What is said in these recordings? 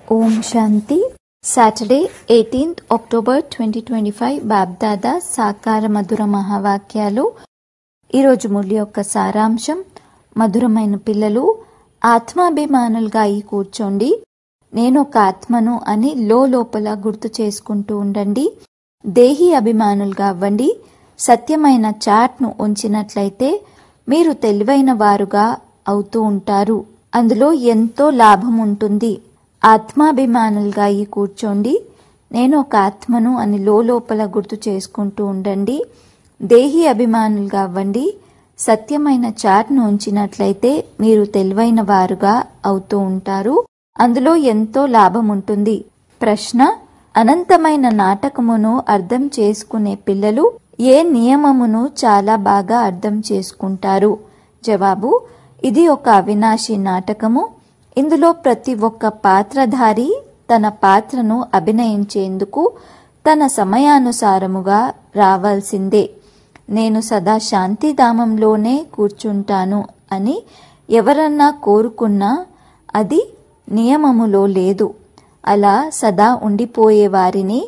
ఓం Shanti Saturday eighteenth October twenty twenty five BapDada సాకార మధుర మహావాక్యాలు ఈరోజు మురళి యొక్క సారాంశం మధురమైన పిల్లలు ఆత్మాభిమానులుగా అయి కూర్చోండి నేను ఒక ఆత్మను అని లోపల గుర్తు చేసుకుంటూ ఉండండి దేహి అభిమానులుగా అవ్వండి సత్యమైన చాట్ను ఉంచినట్లయితే మీరు తెలివైన వారుగా అవుతూ ఉంటారు అందులో ఎంతో లాభం ఉంటుంది ఆత్మాభిమానులుగా అయి కూర్చోండి నేను ఒక ఆత్మను అని లోపల గుర్తు చేసుకుంటూ ఉండండి దేహి అభిమానులుగా అవ్వండి సత్యమైన చాట్ను ఉంచినట్లయితే మీరు తెలివైన వారుగా అవుతూ ఉంటారు అందులో ఎంతో లాభం ఉంటుంది ప్రశ్న అనంతమైన నాటకమును అర్థం చేసుకునే పిల్లలు ఏ నియమమును చాలా బాగా అర్థం చేసుకుంటారు జవాబు ఇది ఒక అవినాశి నాటకము ఇందులో ప్రతి ఒక్క పాత్రధారి తన పాత్రను అభినయించేందుకు తన సమయానుసారముగా రావాల్సిందే నేను సదా శాంతిధామంలోనే కూర్చుంటాను అని ఎవరన్నా కోరుకున్నా అది నియమములో లేదు అలా సదా ఉండిపోయే వారిని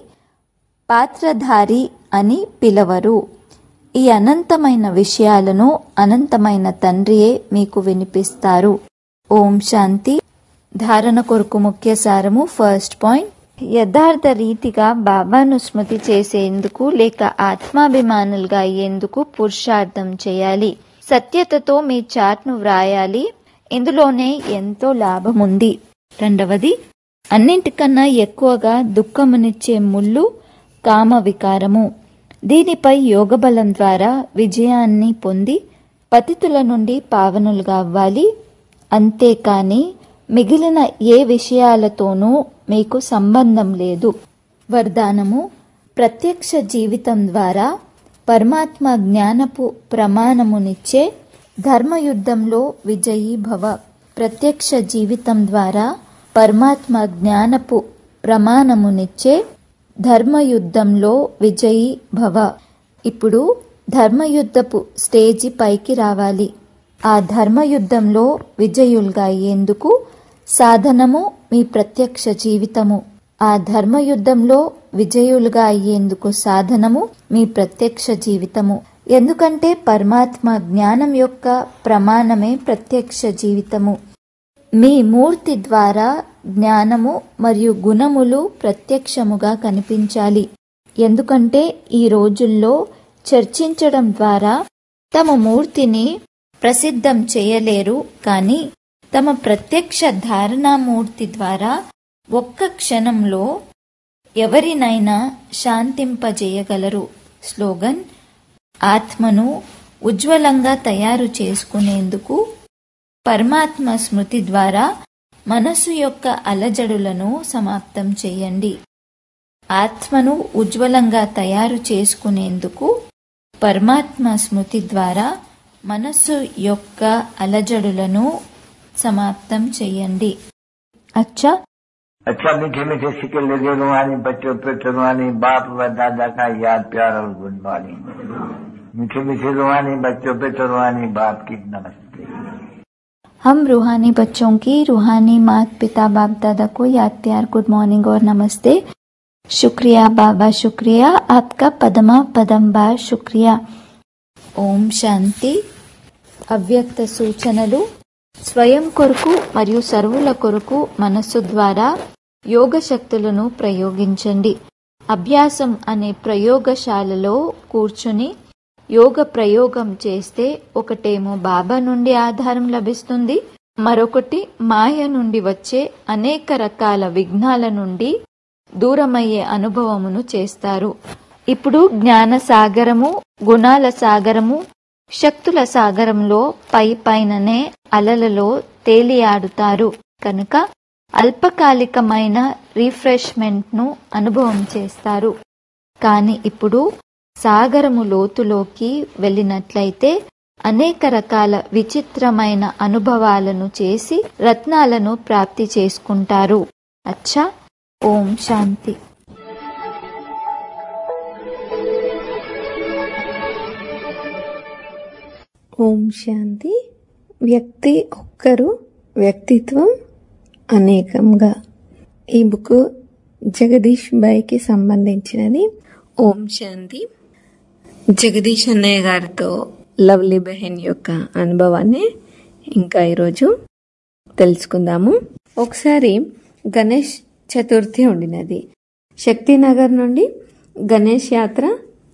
పాత్రధారి అని పిలవరు ఈ అనంతమైన విషయాలను అనంతమైన తండ్రియే మీకు వినిపిస్తారు ఓం శాంతి ధారణ కొరకు ముఖ్య సారము ఫస్ట్ పాయింట్ యథార్థ రీతిగా బాబాను స్మృతి చేసేందుకు లేక ఆత్మాభిమానులుగా అయ్యేందుకు పురుషార్థం చేయాలి సత్యతతో మీ చాట్ను వ్రాయాలి ఇందులోనే ఎంతో లాభం ఉంది రెండవది అన్నింటికన్నా ఎక్కువగా దుఃఖమునిచ్చే ముళ్ళు కామ వికారము దీనిపై యోగబలం ద్వారా విజయాన్ని పొంది పతితుల నుండి పావనులుగా అవ్వాలి అంతేకాని మిగిలిన ఏ విషయాలతోనూ మీకు సంబంధం లేదు వరదానము ప్రత్యక్ష జీవితం ద్వారా పరమాత్మ జ్ఞానపు ప్రమాణమునిచ్చే ధర్మయుద్ధంలో విజయీ భవ ప్రత్యక్ష జీవితం ద్వారా పరమాత్మ జ్ఞానపు ప్రమాణమునిచ్చే ధర్మయుద్ధంలో విజయీ భవ ఇప్పుడు ధర్మయుద్ధపు స్టేజి పైకి రావాలి ఆ ధర్మయుద్ధంలో విజయులుగా అయ్యేందుకు సాధనము మీ ప్రత్యక్ష జీవితము ఆ ధర్మయుద్ధంలో విజయులుగా అయ్యేందుకు సాధనము మీ ప్రత్యక్ష జీవితము ఎందుకంటే పరమాత్మ జ్ఞానం యొక్క ప్రమాణమే ప్రత్యక్ష జీవితము మీ మూర్తి ద్వారా జ్ఞానము మరియు గుణములు ప్రత్యక్షముగా కనిపించాలి ఎందుకంటే ఈ రోజుల్లో చర్చించడం ద్వారా తమ మూర్తిని ప్రసిద్ధం చేయలేరు కానీ తమ ప్రత్యక్ష ధారణామూర్తి ద్వారా ఒక్క క్షణంలో ఎవరినైనా శాంతింపజేయగలరు స్లోగన్ ఆత్మను ఉజ్వలంగా తయారు చేసుకునేందుకు పరమాత్మ స్మృతి ద్వారా మనసు యొక్క అలజడులను సమాప్తం చేయండి ఆత్మను ఉజ్వలంగా తయారు చేసుకునేందుకు పరమాత్మ స్మృతి ద్వారా మనస్సు యొక్క అలజడులను సమాప్తం చేయండి అచ్చా अच्छा मीठे मीठे सिक्के लगे रुहानी बच्चों पे रुहानी बाप व दादा का याद प्यार और गुड मॉर्निंग मीठे मीठे रुहानी बच्चों पे रुहानी बाप की नमस्ते हम रूहानी बच्चों की रूहानी मात पिता बाप दादा को याद प्यार गुड मॉर्निंग और नमस्ते शुक्रिया बाबा शुक्रिया आपका पदमा पदम बार शुक्रिया ఓం శాంతి అవ్యక్త సూచనలు స్వయం కొరకు మరియు సర్వుల కొరకు మనస్సు ద్వారా యోగ శక్తులను ప్రయోగించండి అభ్యాసం అనే ప్రయోగశాలలో కూర్చుని యోగ ప్రయోగం చేస్తే ఒకటేమో బాబా నుండి ఆధారం లభిస్తుంది మరొకటి మాయ నుండి వచ్చే అనేక రకాల విఘ్నాల నుండి దూరమయ్యే అనుభవమును చేస్తారు ఇప్పుడు జ్ఞాన సాగరము గుణాల సాగరము శక్తుల సాగరంలో పై పైననే అలలలో తేలియాడుతారు కనుక అల్పకాలికమైన రిఫ్రెష్మెంట్ ను అనుభవం చేస్తారు కానీ ఇప్పుడు సాగరము లోతులోకి వెళ్ళినట్లయితే అనేక రకాల విచిత్రమైన అనుభవాలను చేసి రత్నాలను ప్రాప్తి చేసుకుంటారు అచ్చా ఓం శాంతి ఓం శాంతి వ్యక్తి ఒక్కరు వ్యక్తిత్వం అనేకంగా ఈ బుక్ జగదీష్ బాయ్కి సంబంధించినది ఓం శాంతి జగదీష్ అన్నయ్య గారితో లవ్లీ బెహెన్ యొక్క అనుభవాన్ని ఇంకా ఈరోజు తెలుసుకుందాము ఒకసారి గణేష్ చతుర్థి ఉండినది శక్తినగర్ నుండి గణేష్ యాత్ర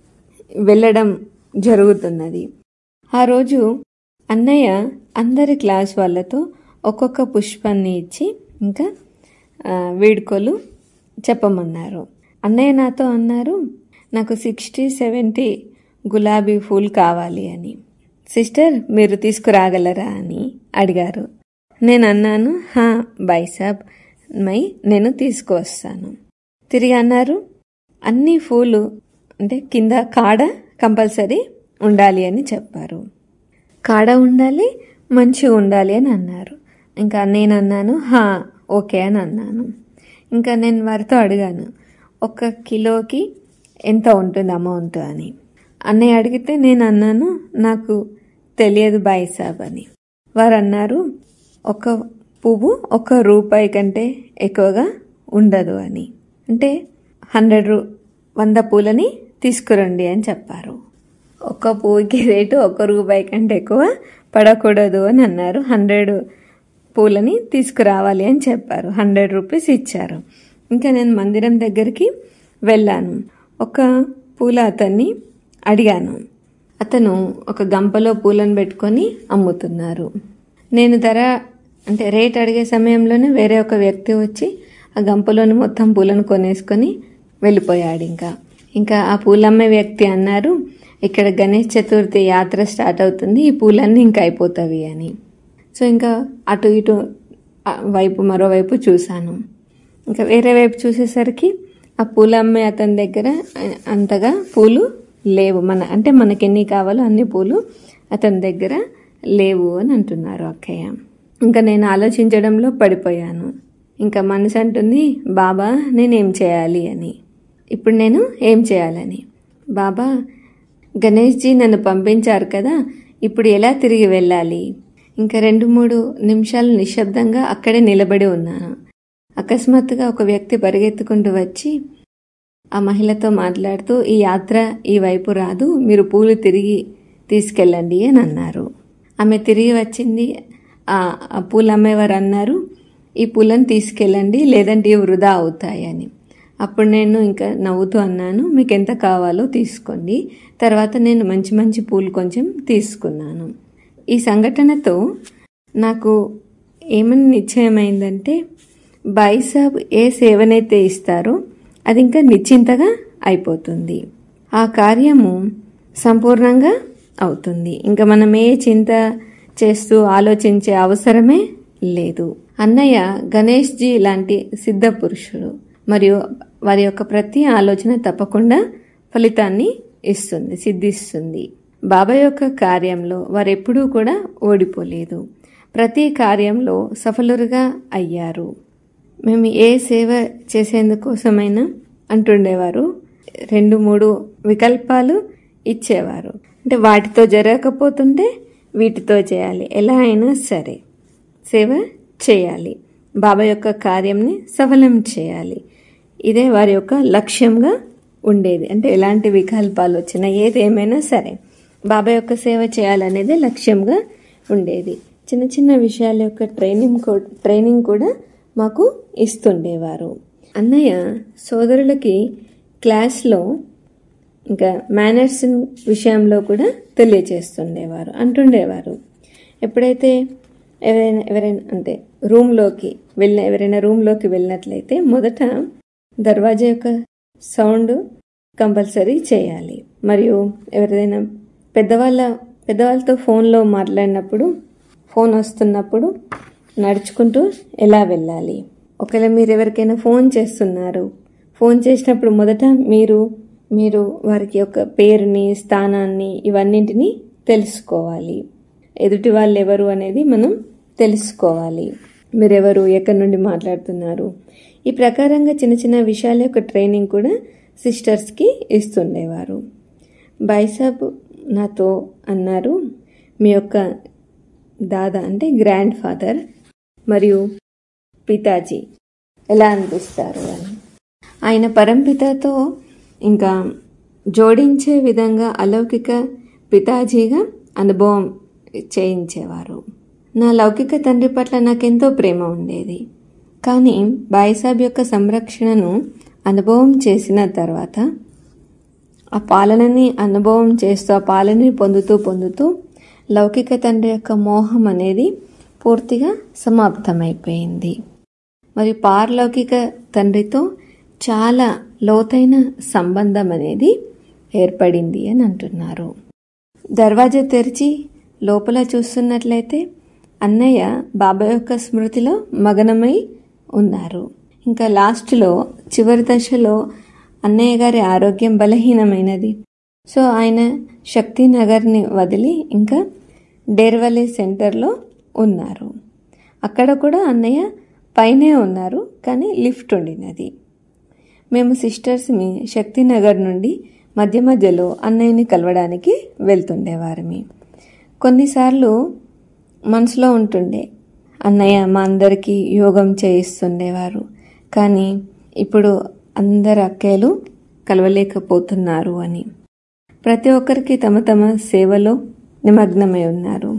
వెళ్ళడం జరుగుతున్నది ఆ రోజు అన్నయ్య అందరి క్లాస్ వాళ్ళతో ఒక్కొక్క పుష్పాన్ని ఇచ్చి ఇంకా ఆ, వీడ్కోలు చెప్పమన్నారు అన్నయ్య నాతో అన్నారు నాకు సిక్స్టీ సెవెంటీ గులాబీ పూలు కావాలి అని సిస్టర్ మీరు తీసుకురాగలరా అని అడిగారు నేను అన్నాను హా బాయ్ సాబ్ మై నేను తీసుకువస్తాను తిరిగి అన్నారు అన్ని పూలు అంటే కింద కాడ కంపల్సరీ ఉండాలి అని చెప్పారు కాడ ఉండాలి మంచిగా ఉండాలి అని అన్నారు ఇంకా నేను అన్నాను హా ఓకే అని అన్నాను ఇంకా నేను వారితో అడిగాను ఒక కిలోకి ఎంత ఉంటుంది అమౌంట్ అని అన్నయ్య అడిగితే నేను అన్నాను నాకు తెలియదు బాయ్ సాబ్ అని వారు అన్నారు ఒక పువ్వు ఒక రూపాయి కంటే ఎక్కువగా ఉండదు అని అంటే హండ్రెడ్ రూ వంద పూలని తీసుకురండి అని చెప్పారు ఒక్క పువ్వుకి రేటు ఒక రూపాయి కంటే ఎక్కువ పడకూడదు అని అన్నారు హండ్రెడ్ పూలని తీసుకురావాలి అని చెప్పారు హండ్రెడ్ రూపీస్ ఇచ్చారు ఇంకా నేను మందిరం దగ్గరికి వెళ్ళాను ఒక పూల అతన్ని అడిగాను అతను ఒక గంపలో పూలను పెట్టుకొని అమ్ముతున్నారు నేను ధర అంటే రేట్ అడిగే సమయంలోనే వేరే ఒక వ్యక్తి వచ్చి ఆ గంపలోని మొత్తం పూలను కొనేసుకొని వెళ్ళిపోయాడు ఇంకా ఇంకా ఆ పూలమ్మే వ్యక్తి అన్నారు ఇక్కడ గణేష్ చతుర్థి యాత్ర స్టార్ట్ అవుతుంది ఈ పూలన్నీ ఇంకా అయిపోతాయి అని సో ఇంకా అటు ఇటు ఆ వైపు మరోవైపు చూశాను ఇంకా వేరే వైపు చూసేసరికి ఆ పూలు అమ్మే అతని దగ్గర అంతగా పూలు లేవు మన అంటే మనకి ఎన్ని కావాలో అన్ని పూలు అతని దగ్గర లేవు అని అంటున్నారు అక్కయ్య ఇంకా నేను ఆలోచించడంలో పడిపోయాను ఇంకా మనసు అంటుంది బాబా నేనేం చేయాలి అని ఇప్పుడు నేను ఏం చేయాలని బాబా గణేష్జీ నన్ను పంపించారు కదా ఇప్పుడు ఎలా తిరిగి వెళ్ళాలి ఇంకా రెండు మూడు నిమిషాలు నిశ్శబ్దంగా అక్కడే నిలబడి ఉన్నాను అకస్మాత్తుగా ఒక వ్యక్తి పరిగెత్తుకుంటూ వచ్చి ఆ మహిళతో మాట్లాడుతూ ఈ యాత్ర ఈ వైపు రాదు మీరు పూలు తిరిగి తీసుకెళ్ళండి అని అన్నారు ఆమె తిరిగి వచ్చింది ఆ ఆ పూలు అమ్మేవారు అన్నారు ఈ పూలను తీసుకెళ్ళండి లేదంటే ఇవి వృధా అవుతాయని అప్పుడు నేను ఇంకా నవ్వుతూ అన్నాను మీకు ఎంత కావాలో తీసుకోండి తర్వాత నేను మంచి మంచి పూలు కొంచెం తీసుకున్నాను ఈ సంఘటనతో నాకు ఏమని నిశ్చయమైందంటే బాయిసాబ్ ఏ సేవనైతే ఇస్తారో అది ఇంకా నిశ్చింతగా అయిపోతుంది ఆ కార్యము సంపూర్ణంగా అవుతుంది ఇంకా మనం ఏ చింత చేస్తూ ఆలోచించే అవసరమే లేదు అన్నయ్య గణేష్ జీ లాంటి సిద్ధ పురుషుడు మరియు వారి యొక్క ప్రతి ఆలోచన తప్పకుండా ఫలితాన్ని ఇస్తుంది సిద్ధిస్తుంది బాబా యొక్క కార్యంలో వారెప్పుడూ కూడా ఓడిపోలేదు ప్రతి కార్యంలో సఫలురుగా అయ్యారు మేము ఏ సేవ చేసేందుకోసమైనా అంటుండేవారు రెండు మూడు వికల్పాలు ఇచ్చేవారు అంటే వాటితో జరగకపోతుంటే వీటితో చేయాలి ఎలా అయినా సరే సేవ చేయాలి బాబా యొక్క కార్యంని సఫలం చేయాలి ఇదే వారి యొక్క లక్ష్యంగా ఉండేది అంటే ఎలాంటి వికల్పాలు వచ్చినా ఏది ఏమైనా సరే బాబా యొక్క సేవ చేయాలనేదే లక్ష్యంగా ఉండేది చిన్న చిన్న విషయాల యొక్క ట్రైనింగ్ కూ- ట్రైనింగ్ కూడా మాకు ఇస్తుండేవారు అన్నయ్య సోదరులకి క్లాస్లో ఇంకా మేనర్స్ విషయంలో కూడా తెలియచేస్తుండేవారు అంటుండేవారు ఎప్పుడైతే ఎవరైనా ఎవరైనా అంటే రూమ్లోకి వెళ్ళిన ఎవరైనా రూమ్లోకి వెళ్ళినట్లయితే మొదట దర్వాజా యొక్క సౌండ్ కంపల్సరీ చేయాలి మరియు ఎవరైనా పెద్దవాళ్ళ పెద్దవాళ్ళతో ఫోన్లో మాట్లాడినప్పుడు ఫోన్ వస్తున్నప్పుడు నడుచుకుంటూ ఎలా వెళ్ళాలి ఒకవేళ మీరు ఎవరికైనా ఫోన్ చేస్తున్నారు ఫోన్ చేసినప్పుడు మొదట మీరు మీరు వారికి యొక్క పేరుని స్థానాన్ని ఇవన్నింటినీ తెలుసుకోవాలి ఎదుటి వాళ్ళు ఎవరు అనేది మనం తెలుసుకోవాలి మీరెవరు ఎక్కడి నుండి మాట్లాడుతున్నారు ఈ ప్రకారంగా చిన్న చిన్న విషయాల యొక్క ట్రైనింగ్ కూడా సిస్టర్స్కి ఇస్తుండేవారు బైసాబ్ నాతో అన్నారు మీ యొక్క దాదా అంటే గ్రాండ్ ఫాదర్ మరియు పితాజీ ఎలా అనిపిస్తారు అని ఆయన పరంపితతో ఇంకా జోడించే విధంగా అలౌకిక పితాజీగా అనుభవం చేయించేవారు నా లౌకిక తండ్రి పట్ల నాకెంతో ప్రేమ ఉండేది కానీ బాయిసాబ్ యొక్క సంరక్షణను అనుభవం చేసిన తర్వాత ఆ పాలనని అనుభవం చేస్తూ ఆ పాలనని పొందుతూ పొందుతూ లౌకిక తండ్రి యొక్క మోహం అనేది పూర్తిగా సమాప్తమైపోయింది మరి పారలౌకిక తండ్రితో చాలా లోతైన సంబంధం అనేది ఏర్పడింది అని అంటున్నారు దర్వాజా తెరిచి లోపల చూస్తున్నట్లయితే అన్నయ్య బాబా యొక్క స్మృతిలో మగనమై ఉన్నారు ఇంకా లాస్ట్లో చివరి దశలో అన్నయ్య గారి ఆరోగ్యం బలహీనమైనది సో ఆయన శక్తినగర్ని వదిలి ఇంకా డేర్వలే సెంటర్లో ఉన్నారు అక్కడ కూడా అన్నయ్య పైనే ఉన్నారు కానీ లిఫ్ట్ ఉండినది మేము సిస్టర్స్ మీ శక్తినగర్ నుండి మధ్య మధ్యలో అన్నయ్యని కలవడానికి వెళ్తుండేవారమి కొన్నిసార్లు మనసులో ఉంటుండే అన్నయ్య మా అందరికీ యోగం చేయిస్తుండేవారు కానీ ఇప్పుడు అందరు అక్కలు కలవలేకపోతున్నారు అని ప్రతి ఒక్కరికి తమ తమ సేవలో నిమగ్నమై ఉన్నారు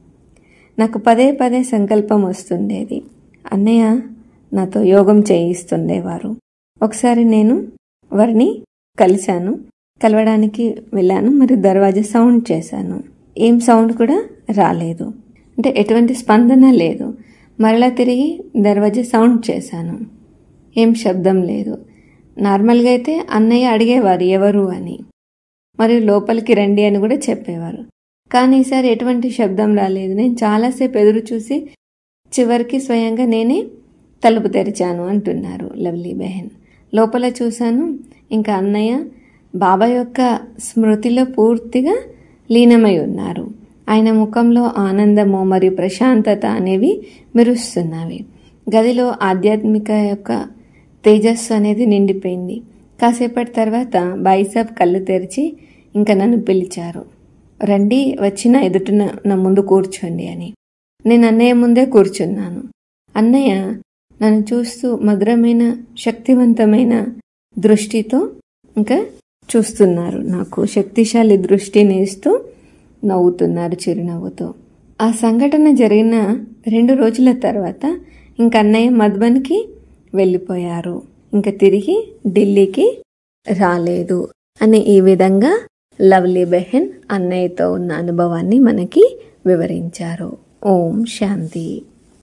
నాకు పదే పదే సంకల్పం వస్తుండేది అన్నయ్య నాతో యోగం చేయిస్తుండేవారు ఒకసారి నేను వారిని కలిశాను కలవడానికి వెళ్ళాను మరి దర్వాజా సౌండ్ చేశాను ఏం సౌండ్ కూడా రాలేదు అంటే ఎటువంటి స్పందన లేదు మరలా తిరిగి దర్వాజా సౌండ్ చేశాను ఏం శబ్దం లేదు నార్మల్గా అయితే అన్నయ్య అడిగేవారు ఎవరు అని మరియు లోపలికి రండి అని కూడా చెప్పేవారు కానీ ఈసారి ఎటువంటి శబ్దం రాలేదు నేను చాలాసేపు ఎదురు చూసి చివరికి స్వయంగా నేనే తలుపు తెరిచాను అంటున్నారు లవ్లీ బెహన్ లోపల చూశాను ఇంకా అన్నయ్య బాబా యొక్క స్మృతిలో పూర్తిగా లీనమై ఉన్నారు ఆయన ముఖంలో ఆనందము మరియు ప్రశాంతత అనేవి మెరుస్తున్నవి గదిలో ఆధ్యాత్మిక యొక్క తేజస్సు అనేది నిండిపోయింది కాసేపటి తర్వాత బాయిసాబ్ కళ్ళు తెరిచి ఇంకా నన్ను పిలిచారు రండి వచ్చిన ఎదుటిన నా ముందు కూర్చోండి అని నేను అన్నయ్య ముందే కూర్చున్నాను అన్నయ్య నన్ను చూస్తూ మధురమైన శక్తివంతమైన దృష్టితో ఇంకా చూస్తున్నారు నాకు శక్తిశాలి దృష్టిని ఇస్తూ నవ్వుతున్నారు చిరునవ్వుతో ఆ సంఘటన జరిగిన రెండు రోజుల తర్వాత ఇంక అన్నయ్య మధుబన్కి వెళ్ళిపోయారు ఇంకా తిరిగి ఢిల్లీకి రాలేదు అని ఈ విధంగా లవ్లీ బెహెన్ అన్నయ్యతో ఉన్న అనుభవాన్ని మనకి వివరించారు ఓం శాంతి